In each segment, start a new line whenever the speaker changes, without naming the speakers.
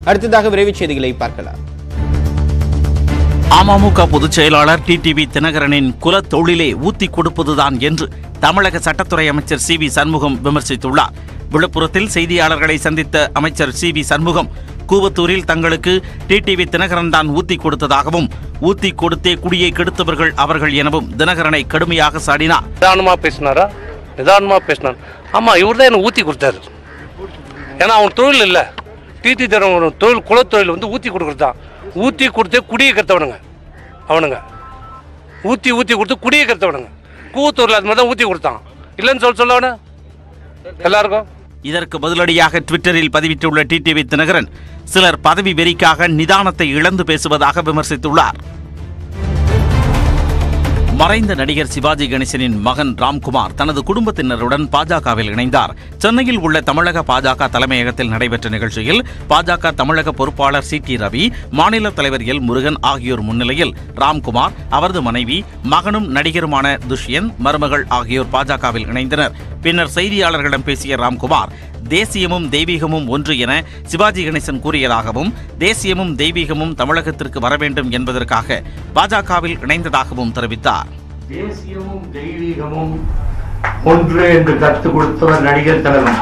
அடுத்ததாக விரைவுச் செய்திகளை பார்க்கலாம்
அமமுக பொதுச் செயலாளர் டிடிவி தினகரனின் குல தொழிலே ஊத்தி கொடுப்பதுதான் என்று தமிழக சட்டத்துறை அமைச்சர் சி வி சண்முகம் விமர்சித்துள்ளார் விழுப்புரத்தில் செய்தியாளர்களை சந்தித்த அமைச்சர் சி வி சண்முகம் கூவத்தூரில் தங்களுக்கு டிடிவி தினகரன் தான் ஊத்தி கொடுத்ததாகவும் ஊத்தி கொடுத்தே குடியை கெடுத்தவர்கள் அவர்கள் எனவும் தினகரனை கடுமையாக சாடினார்
நிதானமாக பேசினாரா நிதானமாக பேசினார் ஆமாம் இவர் தான் எனக்கு ஊற்றி கொடுத்தாரு ஏன்னா அவன் தொழில் இல்லை டிடி தரவன் தொழில் குலத்தொழில் வந்து ஊற்றி கொடுக்குறது தான் ஊற்றி கொடுத்து குடியை கெடுத்தவனுங்க அவனுங்க ஊற்றி ஊற்றி கொடுத்து குடியை கெடுத்தவனுங்க கூத்தூரில் அது மாதிரி தான் ஊற்றி கொடுத்தான் இல்லைன்னு சொல்ல சொல்ல அவனு எல்லாருக்கும்
இதற்கு பதிலடியாக ட்விட்டரில் பதிவிட்டுள்ள டிடிவி தினகரன் சிலர் பதவி வெறிக்காக நிதானத்தை இழந்து பேசுவதாக விமர்சித்துள்ளார் மறைந்த நடிகர் சிவாஜி கணேசனின் மகன் ராம்குமார் தனது குடும்பத்தினருடன் பாஜகவில் இணைந்தார் சென்னையில் உள்ள தமிழக பாஜக தலைமையகத்தில் நடைபெற்ற நிகழ்ச்சியில் பாஜக தமிழக பொறுப்பாளர் சி டி ரவி மாநில தலைவர் எல் முருகன் ஆகியோர் முன்னிலையில் ராம்குமார் அவரது மனைவி மகனும் நடிகருமான துஷ்யந்த் மருமகள் ஆகியோர் பாஜகவில் இணைந்தனர் பின்னர் செய்தியாளர்களிடம் பேசிய ராம்குமார் தேசியமும் தெய்வீகமும் ஒன்று என சிவாஜி கணேசன் கூறியதாகவும் தேசியமும் தெய்வீகமும் தமிழகத்திற்கு வர வேண்டும் என்பதற்காக பாஜகவில் இணைந்ததாகவும் தெரிவித்தார்
தேசியமும் தெய்வீகமும் ஒன்று என்று கற்றுக் கொடுத்தவர் நடிகர் திலகம்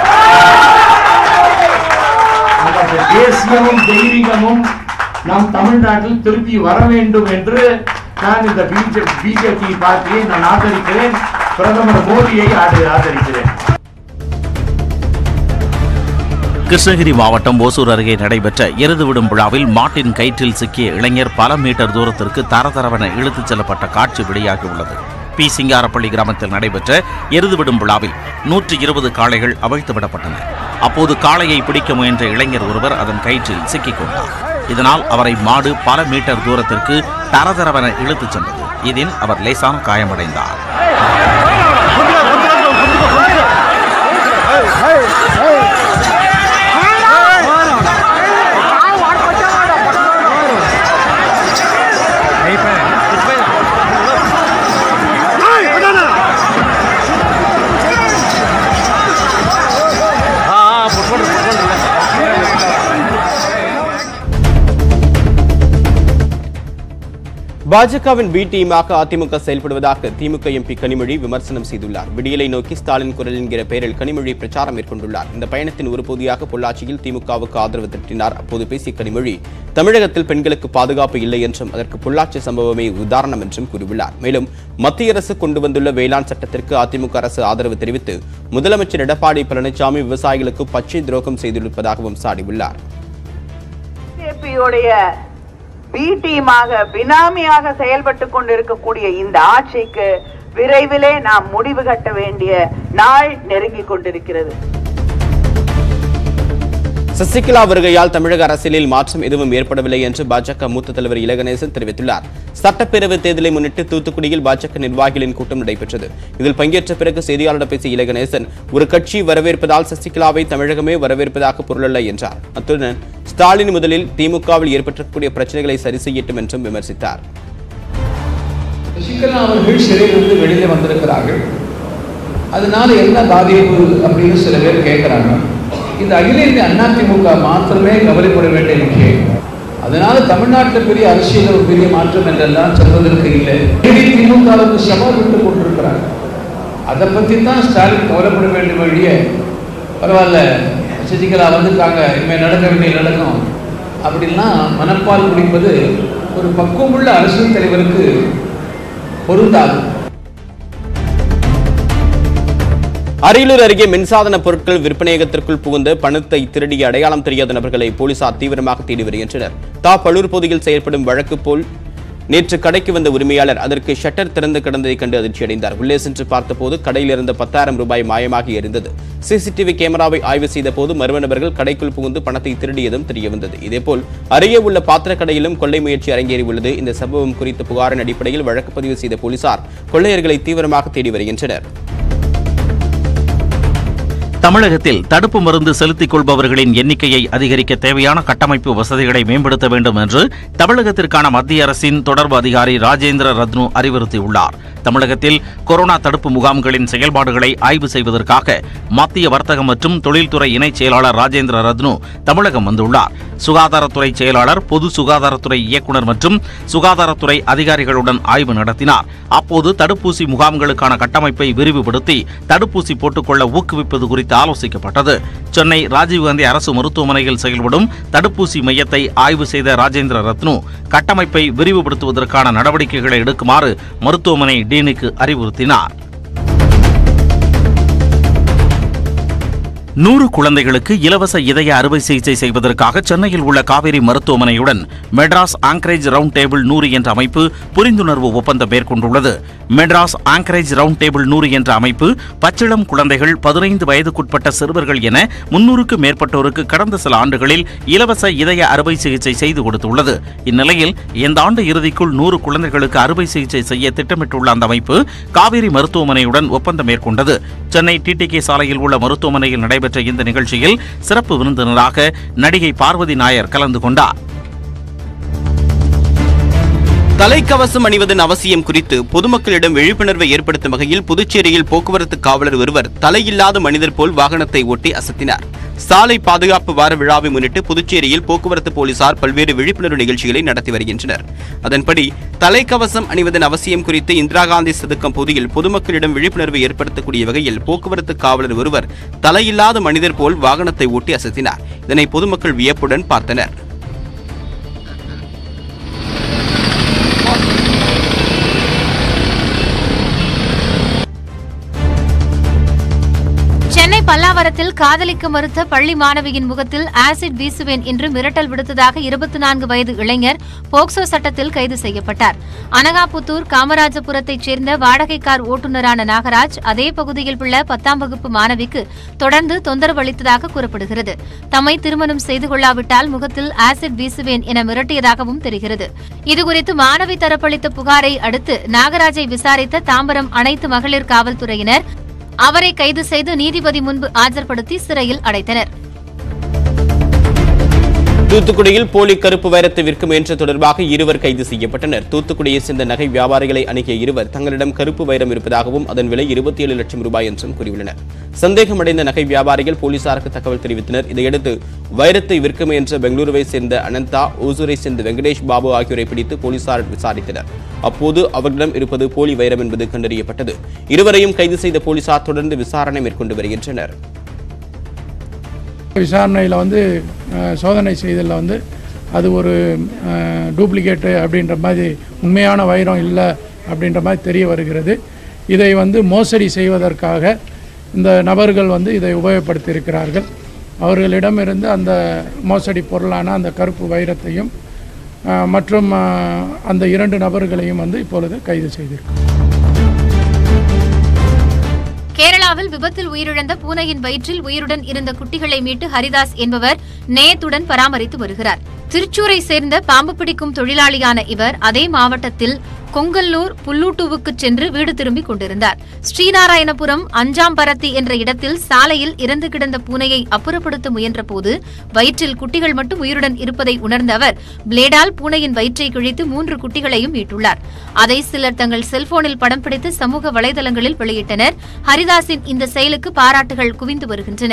அந்த தேசியமும் தெய்வீகமும் நம் தமிழ்நாட்டில் திருப்பி வர வேண்டும் என்று நான் இந்த பிஜேபி பார்ட்டியை நான் ஆதரிக்கிறேன் பிரதமர் மோடியை ஆத- ஆதரிக்கிறேன்
கிருஷ்ணகிரி மாவட்டம் ஓசூர் அருகே நடைபெற்ற எருது விடும் விழாவில் மாட்டின் கயிற்றில் சிக்கிய இளைஞர் பல மீட்டர் தூரத்திற்கு தரதரவென இழுத்துச் செல்லப்பட்ட காட்சி வெளியாகியுள்ளது பி சிங்காரப்பள்ளி கிராமத்தில் நடைபெற்ற எருது விடும் விழாவில் நூற்றி இருபது காளைகள் அவிழ்த்து விடப்பட்டன அப்போது காளையை பிடிக்க முயன்ற இளைஞர் ஒருவர் அதன் கயிற்றில் சிக்கிக் கொண்டார் இதனால் அவரை மாடு பல மீட்டர் தூரத்திற்கு தரதரவென இழுத்துச் சென்றது இதில் அவர் லேசான காயமடைந்தார்
பாஜகவின் பி டீமாக அதிமுக செயல்படுவதாக திமுக எம்பி கனிமொழி விமர்சனம் செய்துள்ளார் விடியலை நோக்கி ஸ்டாலின் குரல் என்கிற பெயரில் கனிமொழி பிரச்சாரம் மேற்கொண்டுள்ளார் இந்த பயணத்தின் ஒரு பகுதியாக பொள்ளாச்சியில் திமுகவுக்கு ஆதரவு திரட்டினார் அப்போது பேசிய கனிமொழி தமிழகத்தில் பெண்களுக்கு பாதுகாப்பு இல்லை என்றும் அதற்கு பொள்ளாச்சி சம்பவமே உதாரணம் என்றும் கூறியுள்ளார் மேலும் மத்திய அரசு கொண்டு வந்துள்ள வேளாண் சட்டத்திற்கு அதிமுக அரசு ஆதரவு தெரிவித்து முதலமைச்சர் எடப்பாடி பழனிசாமி விவசாயிகளுக்கு பச்சை துரோகம் செய்திருப்பதாகவும் சாடியுள்ளார்
பிஜேபியுடைய பி டீமாக பினாமியாக செயல்பட்டு கொண்டிருக்கக்கூடிய இந்த ஆட்சிக்கு விரைவிலே நாம் முடிவு கட்ட வேண்டிய நாள் நெருங்கிக் கொண்டிருக்கிறது
சசிகலா வருகையால் தமிழக அரசியலில் மாற்றம் எதுவும் ஏற்படவில்லை என்று பாஜக மூத்த தலைவர் இலகணேசன் தெரிவித்துள்ளார் சட்டப்பேரவை தேர்தலை முன்னிட்டு தூத்துக்குடியில் பாஜக நிர்வாகிகளின் கூட்டம் நடைபெற்றது இதில் பங்கேற்ற பிறகு செய்தியாளர்களிடம் பேசிய இலகணேசன் ஒரு கட்சி வரவேற்பதால் சசிகலாவை தமிழகமே வரவேற்பதாக பொருளல்ல என்றார் அத்துடன் ஸ்டாலின் முதலில் திமுகவில் ஏற்பட்டிருக்கக்கூடிய பிரச்சனைகளை சரி செய்யட்டும் என்றும் விமர்சித்தார்
சசிகலா அவர்கள் சிறையிலிருந்து வெளியில வந்திருக்கிறார்கள் அதனால என்ன பாதிப்பு அப்படின்னு சில பேர் கேட்குறாங்க இந்த அகில இந்திய அதிமுக மாத்திரமே கவலைப்பட வேண்டிய விஷயம் அதனால தமிழ்நாட்டில் பெரிய அரசியல் ஒரு பெரிய மாற்றம் என்றெல்லாம் சொல்வதற்கு இல்லை திமுகவுக்கு சவால் விட்டு கொண்டிருக்கிறாங்க அதை பற்றி தான் ஸ்டாலின் கவலைப்பட வேண்டிய வழிய பரவாயில்ல சசிகலா வந்துட்டாங்க இனிமேல் நடக்க வேண்டிய நடக்கும் அப்படின்லாம் மனப்பால் குடிப்பது ஒரு பக்குவமுள்ள அரசியல் தலைவருக்கு பொருந்தாது
அரியலூர் அருகே மின்சாதன பொருட்கள் விற்பனையகத்திற்குள் புகுந்து பணத்தை திருடிய அடையாளம் தெரியாத நபர்களை போலீசார் தீவிரமாக தேடி வருகின்றனர் தா பழூர் பகுதியில் செயல்படும் வழக்கு போல் நேற்று கடைக்கு வந்த உரிமையாளர் அதற்கு ஷட்டர் திறந்து கிடந்ததை கண்டு அதிர்ச்சியடைந்தார் உள்ளே சென்று பார்த்தபோது கடையில் இருந்த பத்தாயிரம் ரூபாய் மாயமாகி இருந்தது சிசிடிவி கேமராவை ஆய்வு செய்த போது மர்ம நபர்கள் கடைக்குள் புகுந்து பணத்தை திருடியதும் தெரியவந்தது இதேபோல் அருகே உள்ள பாத்திர கடையிலும் கொள்ளை முயற்சி அரங்கேறியுள்ளது இந்த சம்பவம் குறித்த புகாரின் அடிப்படையில் வழக்கு பதிவு செய்த போலீசார் கொள்ளையர்களை தீவிரமாக தேடி வருகின்றனர்
தமிழகத்தில் தடுப்பு மருந்து செலுத்திக் கொள்பவர்களின் எண்ணிக்கையை அதிகரிக்க தேவையான கட்டமைப்பு வசதிகளை மேம்படுத்த வேண்டும் என்று தமிழகத்திற்கான மத்திய அரசின் தொடர்பு அதிகாரி ராஜேந்திர ரத்னு அறிவுறுத்தியுள்ளார் தமிழகத்தில் கொரோனா தடுப்பு முகாம்களின் செயல்பாடுகளை ஆய்வு செய்வதற்காக மத்திய வர்த்தக மற்றும் தொழில்துறை இணைச் செயலாளர் ராஜேந்திர ரத்னு தமிழகம் வந்துள்ளார் சுகாதாரத்துறை செயலாளர் பொது சுகாதாரத்துறை இயக்குனர் மற்றும் சுகாதாரத்துறை அதிகாரிகளுடன் ஆய்வு நடத்தினார் அப்போது தடுப்பூசி முகாம்களுக்கான கட்டமைப்பை விரிவுபடுத்தி தடுப்பூசி போட்டுக்கொள்ள ஊக்குவிப்பது குறித்து ஆலோசிக்கப்பட்டது சென்னை ராஜீவ்காந்தி அரசு மருத்துவமனையில் செயல்படும் தடுப்பூசி மையத்தை ஆய்வு செய்த ராஜேந்திர ரத்னு கட்டமைப்பை விரிவுபடுத்துவதற்கான நடவடிக்கைகளை எடுக்குமாறு மருத்துவமனை டீனுக்கு அறிவுறுத்தினார் நூறு குழந்தைகளுக்கு இலவச இதய அறுவை சிகிச்சை செய்வதற்காக சென்னையில் உள்ள காவேரி மருத்துவமனையுடன் மெட்ராஸ் ஆங்கரேஜ் ரவுண்ட் டேபிள் நூறு என்ற அமைப்பு புரிந்துணர்வு ஒப்பந்தம் மேற்கொண்டுள்ளது மெட்ராஸ் ஆங்கரேஜ் ரவுண்ட் டேபிள் நூறு என்ற அமைப்பு பச்சிளம் குழந்தைகள் பதினைந்து வயதுக்குட்பட்ட சிறுவர்கள் என முன்னூறுக்கு மேற்பட்டோருக்கு கடந்த சில ஆண்டுகளில் இலவச இதய அறுவை சிகிச்சை செய்து கொடுத்துள்ளது இந்நிலையில் இந்த ஆண்டு இறுதிக்குள் நூறு குழந்தைகளுக்கு அறுவை சிகிச்சை செய்ய திட்டமிட்டுள்ள அந்த அமைப்பு காவேரி மருத்துவமனையுடன் ஒப்பந்தம் மேற்கொண்டது சென்னை டிடிகே சாலையில் உள்ள மருத்துவமனையில் நடைபெற்ற இந்த நிகழ்ச்சியில் சிறப்பு விருந்தினராக நடிகை பார்வதி நாயர் கலந்து கொண்டார்
தலைக்கவசம் அணிவதன் அவசியம் குறித்து பொதுமக்களிடம் விழிப்புணர்வை ஏற்படுத்தும் வகையில் புதுச்சேரியில் போக்குவரத்து காவலர் ஒருவர் தலையில்லாத மனிதர் போல் வாகனத்தை ஓட்டி அசத்தினார் சாலை பாதுகாப்பு வார விழாவை முன்னிட்டு புதுச்சேரியில் போக்குவரத்து போலீசார் பல்வேறு விழிப்புணர்வு நிகழ்ச்சிகளை நடத்தி வருகின்றனர் அதன்படி தலைக்கவசம் அணிவதன் அவசியம் குறித்து இந்திரா காந்தி சதுக்கம் பகுதியில் பொதுமக்களிடம் விழிப்புணர்வை ஏற்படுத்தக்கூடிய வகையில் போக்குவரத்து காவலர் ஒருவர் தலையில்லாத மனிதர் போல் வாகனத்தை ஓட்டி அசத்தினார் இதனை பொதுமக்கள் வியப்புடன் பார்த்தனர்
சென்னை பல்லாவரத்தில் காதலிக்க மறுத்த பள்ளி மாணவியின் முகத்தில் ஆசிட் வீசுவேன் என்று மிரட்டல் விடுத்ததாக இருபத்தி நான்கு வயது இளைஞர் போக்சோ சட்டத்தில் கைது செய்யப்பட்டார் அனகாபுத்தூர் காமராஜபுரத்தைச் சேர்ந்த வாடகை கார் ஓட்டுநரான நாகராஜ் அதே பகுதியில் உள்ள பத்தாம் வகுப்பு மாணவிக்கு தொடர்ந்து தொந்தரவு அளித்ததாக கூறப்படுகிறது தம்மை திருமணம் செய்து கொள்ளாவிட்டால் முகத்தில் ஆசிட் வீசுவேன் என மிரட்டியதாகவும் தெரிகிறது இதுகுறித்து மாணவி தரப்பளித்த புகாரை அடுத்து நாகராஜை விசாரித்த தாம்பரம் அனைத்து மகளிர் காவல்துறையினர் அவரை கைது செய்து நீதிபதி முன்பு ஆஜர்படுத்தி சிறையில் அடைத்தனர்
தூத்துக்குடியில் போலி கருப்பு வைரத்தை விற்க முயன்ற தொடர்பாக இருவர் கைது செய்யப்பட்டனர் தூத்துக்குடியை சேர்ந்த நகை வியாபாரிகளை அணுகிய இருவர் தங்களிடம் கருப்பு வைரம் இருப்பதாகவும் அதன் விலை இருபத்தி ஏழு லட்சம் ரூபாய் என்றும் கூறியுள்ளனர் சந்தேகமடைந்த நகை வியாபாரிகள் போலீசாருக்கு தகவல் தெரிவித்தனர் இதையடுத்து வைரத்தை விற்க முயன்ற பெங்களூருவை சேர்ந்த அனந்தா ஓசூரை சேர்ந்த வெங்கடேஷ் பாபு ஆகியோரை பிடித்து போலீசார் விசாரித்தனர் அப்போது அவர்களிடம் இருப்பது போலி வைரம் என்பது கண்டறியப்பட்டது இருவரையும் கைது செய்த போலீசார் தொடர்ந்து விசாரணை மேற்கொண்டு வருகின்றனர்
விசாரணையில் வந்து அஹ், சோதனை செய்ததில் வந்து அது ஒரு டூப்ளிகேட்டு அப்படின்ற மாதிரி உண்மையான வைரம் இல்லை அப்படின்ற மாதிரி தெரிய வருகிறது இதை வந்து மோசடி செய்வதற்காக இந்த நபர்கள் வந்து இதை உபயோகப்படுத்தியிருக்கிறார்கள் அவர்களிடமிருந்து அந்த மோசடி பொருளான அந்த கருப்பு வைரத்தையும் அஹ், மற்றும் அஹ், அந்த இரண்டு நபர்களையும் வந்து இப்பொழுது கைது செய்திருக்கிறோம்
கேரளாவில் விபத்தில் உயிரிழந்த பூனையின் வயிற்றில் உயிருடன் இருந்த குட்டிகளை மீட்டு ஹரிதாஸ் என்பவர் நேயத்துடன் பராமரித்து வருகிறார் திருச்சூரை சேர்ந்த பாம்பு பிடிக்கும் தொழிலாளியான இவர் அதே மாவட்டத்தில் கொங்கல்லூர் புல்லூட்டுவுக்கு சென்று வீடு திரும்பிக் கொண்டிருந்தார் ஸ்ரீநாராயணபுரம் அஞ்சாம்பரத்தி என்ற இடத்தில் சாலையில் இறந்து கிடந்த பூனையை அப்புறப்படுத்த முயன்றபோது வயிற்றில் குட்டிகள் மட்டும் உயிருடன் இருப்பதை உணர்ந்த அவர் பிளேடால் பூனையின் வயிற்றை கிழித்து மூன்று குட்டிகளையும் மீட்டுள்ளார் அதை சிலர் தங்கள் செல்போனில் படம் பிடித்து சமூக வலைதளங்களில் வெளியிட்டனர் ஹரிதாஸின் இந்த செயலுக்கு பாராட்டுகள் குவிந்து வருகின்றன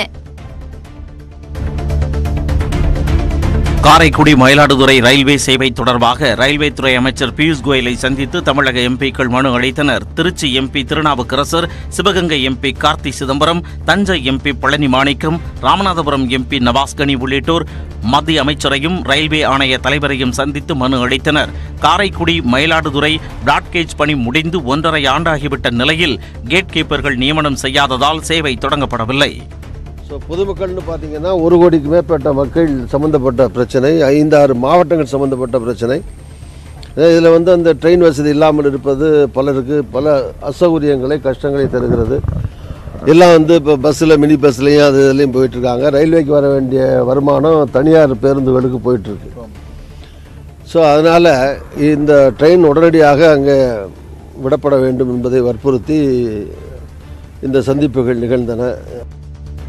காரைக்குடி மயிலாடுதுறை ரயில்வே சேவை தொடர்பாக ரயில்வே துறை அமைச்சர் பியூஷ் கோயலை சந்தித்து தமிழக எம்பிக்கள் மனு அளித்தனர் Trichy MP Thirunavukkarasar Sivaganga MP Karthi Chidambaram Thanjai MP Palani Manickam Ramanathapuram MP Navaskani உள்ளிட்டோர் மத்திய அமைச்சரையும் ரயில்வே ஆணைய தலைவரையும் சந்தித்து மனு அளித்தனர் காரைக்குடி மயிலாடுதுறை பிராட்கேஜ் பணி முடிந்து ஒன்றரை ஆண்டாகிவிட்ட நிலையில் கேட் கீப்பர்கள் நியமனம் செய்யாததால் சேவை தொடங்கப்படவில்லை
ஸோ பொதுமக்கள்னு பார்த்தீங்கன்னா ஒரு கோடிக்கு மேற்பட்ட மக்கள் சம்மந்தப்பட்ட பிரச்சனை ஐந்தாறு மாவட்டங்கள் சம்மந்தப்பட்ட பிரச்சனை இதில் வந்து அந்த ட்ரெயின் வசதி இல்லாமல் இருப்பது பலருக்கு பல அசௌகரியங்களை கஷ்டங்களை தருகிறது எல்லாம் வந்து இப்போ பஸ்ஸில் மினி பஸ்லையும் அது இதுலேயும் போயிட்டுருக்காங்க ரயில்வேக்கு வர வேண்டிய வருமானம் தனியார் பேருந்துகளுக்கு போயிட்டுருக்கு ஸோ அதனால் இந்த ட்ரெயின் உடனடியாக அங்கே விடப்பட வேண்டும் என்பதை வற்புறுத்தி இந்த சந்திப்புகள் நிகழ்ந்தன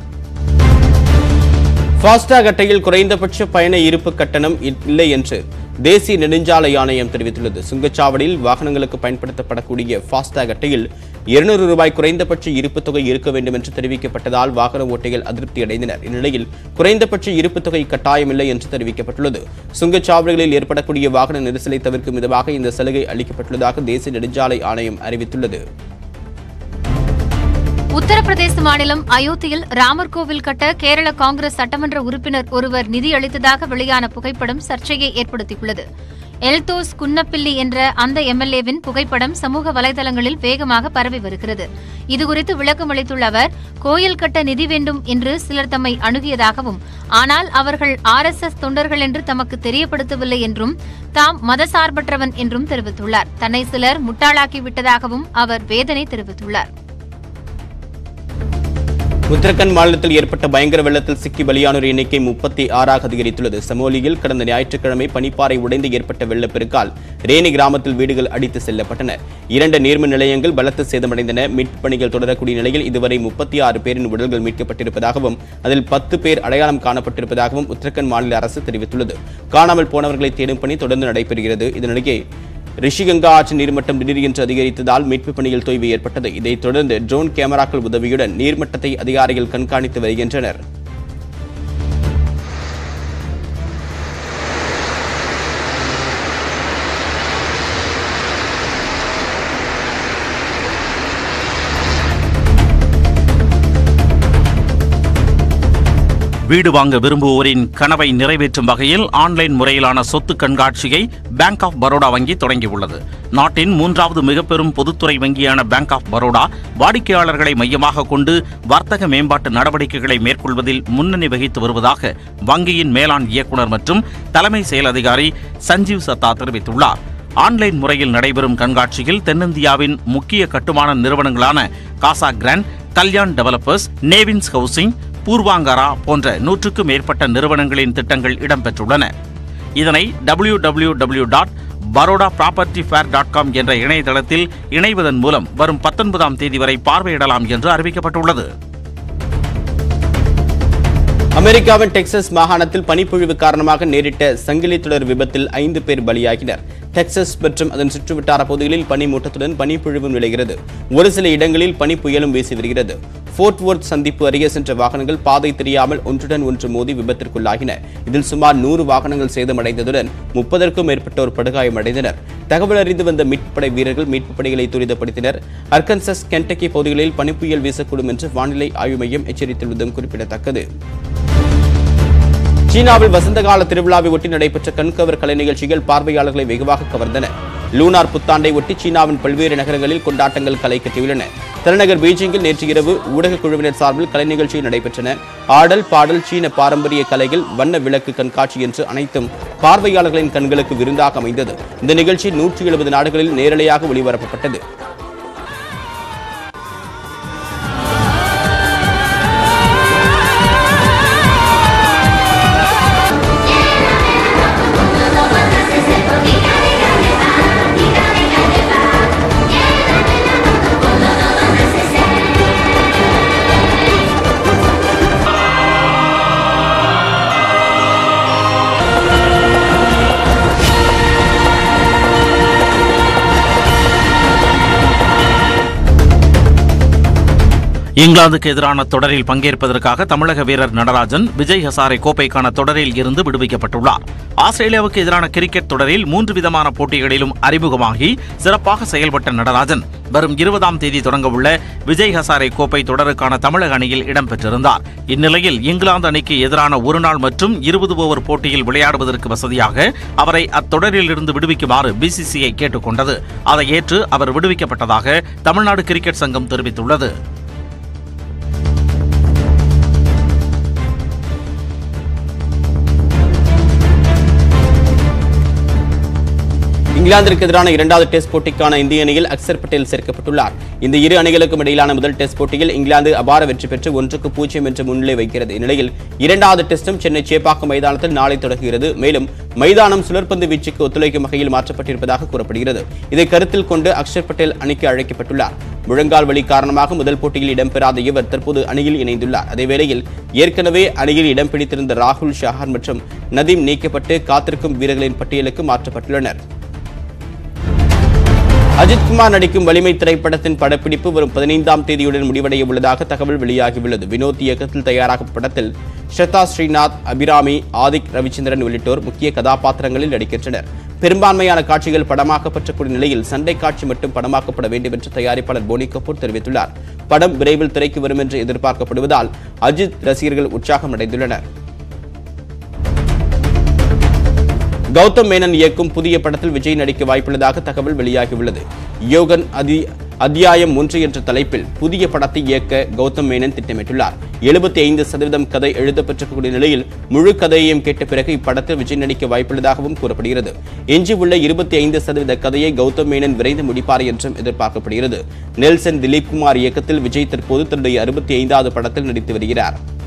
ஃபாஸ்டாக் அட்டையில் குறைந்தபட்ச பயண இருப்பு கட்டணம் இல்லை என்று தேசிய நெடுஞ்சாலை ஆணையம் தெரிவித்துள்ளது சுங்கச்சாவடியில் வாகனங்களுக்கு பயன்படுத்தப்படக்கூடிய ஃபாஸ்டாக் அட்டையில் இருநூறு ரூபாய் குறைந்தபட்ச இருப்பு தொகை இருக்க வேண்டும் என்று தெரிவிக்கப்பட்டதால் வாகன ஓட்டிகள் அதிருப்தி அடைந்தனர் இந்நிலையில் குறைந்தபட்ச இருப்பு தொகை கட்டாயமில்லை என்று தெரிவிக்கப்பட்டுள்ளது சுங்கச்சாவடிகளில் ஏற்படக்கூடிய வாகன நெரிசலை தவிர்க்கும் விதமாக இந்த சலுகை அளிக்கப்பட்டுள்ளதாக தேசிய நெடுஞ்சாலை ஆணையம் அறிவித்துள்ளது
உத்தரப்பிரதேச மாநிலம் அயோத்தியில் ராமர் கோவில் கட்ட கேரள காங்கிரஸ் சட்டமன்ற உறுப்பினர் ஒருவர் நிதி அளித்ததாக வெளியான புகைப்படம் சர்ச்சையை ஏற்படுத்தியுள்ளது எல்தோஸ் குன்னப்பிள்ளி என்ற அந்த எம்எல்ஏவின் புகைப்படம் சமூக வலைதளங்களில் வேகமாக பரவி வருகிறது இதுகுறித்து விளக்கம் அளித்துள்ள அவர் கோயில் கட்ட நிதி வேண்டும் என்று சிலர் தம்மை அணுகியதாகவும் ஆனால் அவர்கள் ஆர்எஸ்எஸ் தொண்டர்கள் என்று தமக்கு தெரியப்படுத்தவில்லை என்றும் தாம் மதசார்பற்றவன் என்றும் தெரிவித்துள்ளார் தன்னை சிலர் முட்டாளாக்கி விட்டதாகவும் அவர் வேதனை தெரிவித்துள்ளார்
உத்தரகண்ட் மாநிலத்தில் ஏற்பட்ட பயங்கர வெள்ளத்தில் சிக்கி பலியானோர் எண்ணிக்கை முப்பத்தி ஆறாக அதிகரித்துள்ளது சமோலியில் கடந்த ஞாயிற்றுக்கிழமை பனிப்பாறை உடைந்து ஏற்பட்ட வெள்ளப்பெருக்கால் ரேனி கிராமத்தில் வீடுகள் அடித்து செல்லப்பட்டன இரண்டு நீர்மின் நிலையங்கள் பலத்த சேதமடைந்தன மீட்புப் பணிகள் தொடரக்கூடிய நிலையில் இதுவரை முப்பத்தி ஆறு பேரின் உடல்கள் மீட்கப்பட்டிருப்பதாகவும் அதில் பத்து பேர் அடையாளம் காணப்பட்டிருப்பதாகவும் உத்தரகண்ட் மாநில அரசு தெரிவித்துள்ளது காணாமல் போனவர்களை தேடும் பணி தொடர்ந்து நடைபெறுகிறது இதனிடையே ரிஷிகங்கா ஆற்று நீர்மட்டம் திடீரென்று அதிகரித்ததால் மீட்புப் பணியில் தொய்வு ஏற்பட்டது இதைத் தொடர்ந்து ட்ரோன் கேமராக்கள் உதவியுடன் நீர்மட்டத்தை அதிகாரிகள் கண்காணித்து வருகின்றனர்
வீடு வாங்க விரும்புவோரின் கனவை நிறைவேற்றும் வகையில் ஆன்லைன் முறையிலான சொத்து கண்காட்சியை பேங்க் ஆஃப் பரோடா வங்கி தொடங்கியுள்ளது நாட்டின் மூன்றாவது மிகப்பெரும் பொதுத்துறை வங்கியான பேங்க் ஆஃப் பரோடா வாடிக்கையாளர்களை மையமாக கொண்டு வர்த்தக மேம்பாட்டு நடவடிக்கைகளை மேற்கொள்வதில் முன்னணி வகித்து வருவதாக வங்கியின் மேலாண் இயக்குநர் மற்றும் தலைமை செயல் அதிகாரி சஞ்சீவ் சத்தா தெரிவித்துள்ளார் ஆன்லைன் முறையில் நடைபெறும் கண்காட்சியில் தென்னிந்தியாவின் முக்கிய கட்டுமான நிறுவனங்களான Casagrand Kalyan developers Navins housing Puravankara போன்ற நூற்றுக்கும் மேற்பட்ட நிறுவனங்களின் திட்டங்கள் இடம்பெற்றுள்ளன இதனை W W W dot Baroda property fair dot com என்ற இணையதளத்தில் இணைவதன் மூலம் வரும் பத்தொன்பதாம் தேதி வரை பார்வையிடலாம் என்று அறிவிக்கப்பட்டுள்ளது
அமெரிக்காவின் டெக்சாஸ் மாகாணத்தில் பனிப்பொழிவு காரணமாக நேரிட்ட சங்கிலி தொடர் விபத்தில் ஐந்து பேர் பலியாகினர் டெக்சாஸ் மற்றும் அதன் சுற்றுவட்டார பகுதிகளில் பனிமூட்டத்துடன் பனிப்பொழிவும் விளைகிறது ஒரு சில இடங்களில் பனி புயலும் வீசி வருகிறது ஃபோர்ட் வொர்த் சந்திப்பு அருகே சென்ற வாகனங்கள் பாதை தெரியாமல் ஒன்றுடன் ஒன்று மோதி விபத்திற்குள்ளாகின இதில் சுமார் நூறு வாகனங்கள் சேதமடைந்ததுடன் முப்பதற்கும் மேற்பட்டோர் படுகாயமடைந்தனர் தகவல் அறிந்து வந்த மீட்புப்படை வீரர்கள் மீட்புப் பணிகளை துரிதப்படுத்தினர் அர்கன்சஸ் கென்டக்கி பகுதிகளில் பனிப்புயல் வீசக்கூடும் என்று வானிலை ஆய்வு மையம் எச்சரித்துள்ளதும் குறிப்பிடத்தக்கது சீனாவில் வசந்தகால திருவிழாவை ஒட்டி நடைபெற்ற கண்கவர் கலை நிகழ்ச்சிகள் பார்வையாளர்களை வெகுவாக கவர்ந்தன லூனார் புத்தாண்டை ஒட்டி சீனாவின் பல்வேறு நகரங்களில் கொண்டாட்டங்கள் களை கட்டியுள்ளன தலைநகர் பீஜிங்கில் நேற்று இரவு ஊடக குழுவினர் சார்பில் கலை நிகழ்ச்சி நடைபெற்றன ஆடல் பாடல் சீன பாரம்பரிய கலைகள் வண்ண விளக்கு கண்காட்சி என்று அனைத்தும் பார்வையாளர்களின் கண்களுக்கு விருந்தாக அமைந்தது இந்த நிகழ்ச்சி நூற்றி எழுபது நாடுகளில் நேரலையாக ஒளிபரப்பப்பட்டது
இங்கிலாந்துக்கு எதிரான தொடரில் பங்கேற்பதற்காக தமிழக வீரர் நடராஜன் விஜய் ஹசாரே கோப்பைக்கான தொடரில் இருந்து விடுவிக்கப்பட்டுள்ளார் ஆஸ்திரேலியாவுக்கு எதிரான கிரிக்கெட் தொடரில் மூன்று விதமான போட்டிகளிலும் அறிமுகமாகி சிறப்பாக செயல்பட்ட நடராஜன் வரும் இருபதாம் தேதி தொடங்கவுள்ள விஜய் ஹசாரே கோப்பை தொடருக்கான தமிழக அணியில் இடம்பெற்றிருந்தார் இந்நிலையில் இங்கிலாந்து அணிக்கு எதிரான ஒருநாள் மற்றும் இருபது ஓவர் போட்டியில் விளையாடுவதற்கு வசதியாக அவரை அத்தொடரில் இருந்து விடுவிக்குமாறு பிசிசிஐ கேட்டுக்கொண்டது அதை ஏற்று அவர் விடுவிக்கப்பட்டதாக தமிழ்நாடு கிரிக்கெட் சங்கம் தெரிவித்துள்ளது
இங்கிலாந்திற்கு எதிரான இரண்டாவது டெஸ்ட் போட்டிக்கான இந்திய அணியில் அக்சர் பட்டேல் சேர்க்கப்பட்டுள்ளார் இந்த இரு அணிகளுக்கும் இடையிலான முதல் டெஸ்ட் போட்டியில் இங்கிலாந்து அபார வெற்றி பெற்று ஒன்றுக்கு பூஜ்ஜியம் என்று முன்னிலை வைக்கிறது இந்நிலையில் இரண்டாவது டெஸ்டும் சென்னை சேப்பாக்கம் மைதானத்தில் நாளை தொடங்குகிறது மேலும் மைதானம் சுழற்பந்து வீச்சுக்கு ஒத்துழைக்கும் வகையில் மாற்றப்பட்டிருப்பதாக கூறப்படுகிறது இதை கருத்தில் கொண்டு அக்ஷர் பட்டேல் அணிக்கு அழைக்கப்பட்டுள்ளார் முழங்கால் வலி காரணமாக முதல் போட்டியில் இடம்பெறாத இவர் தற்போது அணியில் இணைந்துள்ளார் அதேவேளையில் ஏற்கனவே அணியில் இடம் பிடித்திருந்த ராகுல் ஷஹார் மற்றும் நதீம் நீக்கப்பட்டு காத்திருக்கும் வீரர்களின் பட்டியலுக்கு மாற்றப்பட்டுள்ளனர் அஜித்குமார் நடிக்கும் வலிமை திரைப்படத்தின் படப்பிடிப்பு வரும் பதினைந்தாம் தேதியுடன் முடிவடைய உள்ளதாக தகவல் வெளியாகியுள்ளது வினோத் இயக்கத்தில் தயாராகும் படத்தில் ஸ்ரதா ஸ்ரீநாத் அபிராமி ஆதிக் ரவிச்சந்திரன் உள்ளிட்டோர் முக்கிய கதாபாத்திரங்களில் நடிக்கின்றனர் பெரும்பான்மையான காட்சிகள் படமாக்கப்பட்டக்கூடிய நிலையில் சண்டை காட்சி மட்டும் படமாக்கப்பட வேண்டும் என்று தயாரிப்பாளர் போனி கபூர் தெரிவித்துள்ளார் படம் விரைவில் திரைக்கு வரும் என்று எதிர்பார்க்கப்படுவதால் அஜித் ரசிகர்கள் உற்சாகம் அடைந்துள்ளனர் கௌதம் மேனன் இயக்கும் புதிய படத்தில் விஜய் நடிக்க வாய்ப்புள்ளதாக தகவல் வெளியாகியுள்ளது யோகன் அதி அத்தியாயம் ஒன்று என்ற தலைப்பில் புதிய படத்தை இயக்க கௌதம் மேனன் திட்டமிட்டுள்ளார் எழுபத்தி ஐந்து சதவீதம் கதை எழுதப்பட்டிருக்கக்கூடிய நிலையில் முழு கதையையும் கேட்ட பிறகு இப்படத்தில் விஜய் நடிக்க வாய்ப்புள்ளதாகவும் கூறப்படுகிறது எஞ்சியுள்ள இருபத்தி ஐந்து சதவீத கதையை கௌதம் மேனன் விரைந்து முடிப்பார் என்றும் எதிர்பார்க்கப்படுகிறது நெல்சன் திலீப் குமார் இயக்கத்தில் விஜய் தற்போது தன்னுடைய அறுபத்தி ஐந்தாவது படத்தில் நடித்து வருகிறார்